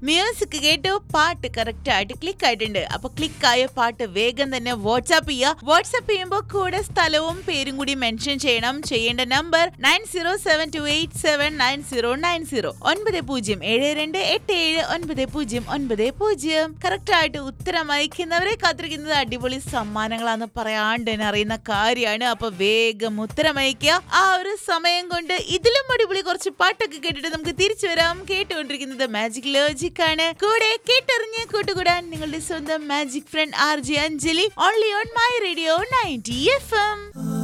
music കേട്ടു പാട്ട് correct ആയിട്ട് ക്ലിക്ക് ആയിട്ടുണ്ട് അപ്പൊ ക്ലിക്ക് ആയ പാട്ട് വേഗം തന്നെ വാട്സാപ്പ് ചെയ്യുക വാട്സാപ്പ് ചെയ്യുമ്പോൾ കൂടെ സ്ഥലവും പേരും കൂടി മെൻഷൻ ചെയ്യണം ചെയ്യേണ്ട number nine zero seven two eight seven nine zero nine zero ഒൻപത് പൂജ്യം ഏഴ് രണ്ട് എട്ട് ഏഴ് ഒൻപത് പൂജ്യം ഒൻപത് പൂജ്യം കറക്റ്റ് ആയിട്ട് ഉത്തരം അയക്കുന്നവരെ കാത്തിരിക്കുന്നത് അടിപൊളി സമ്മാനങ്ങളാന്ന് പറയാണ്ട് തന്നെ അറിയുന്ന കാര്യമാണ് അപ്പൊ വേഗം ഉത്തരം അയക്കുക ആ ഒരു സമയം കൊണ്ട് ഇതിലും അടിപൊളി കുറച്ച് പാട്ടൊക്കെ കേട്ടിട്ട് നമുക്ക് തിരിച്ചു വരാം കേട്ടുകൊണ്ടിരിക്കുന്നത് മാജിക് ലോജിക് ആണ് കൂടെ കേട്ടറിഞ്ഞ് കൂട്ടുകൂടാൻ നിങ്ങളുടെ സ്വന്തം magic friend R J Anjali only on my radio ninety F M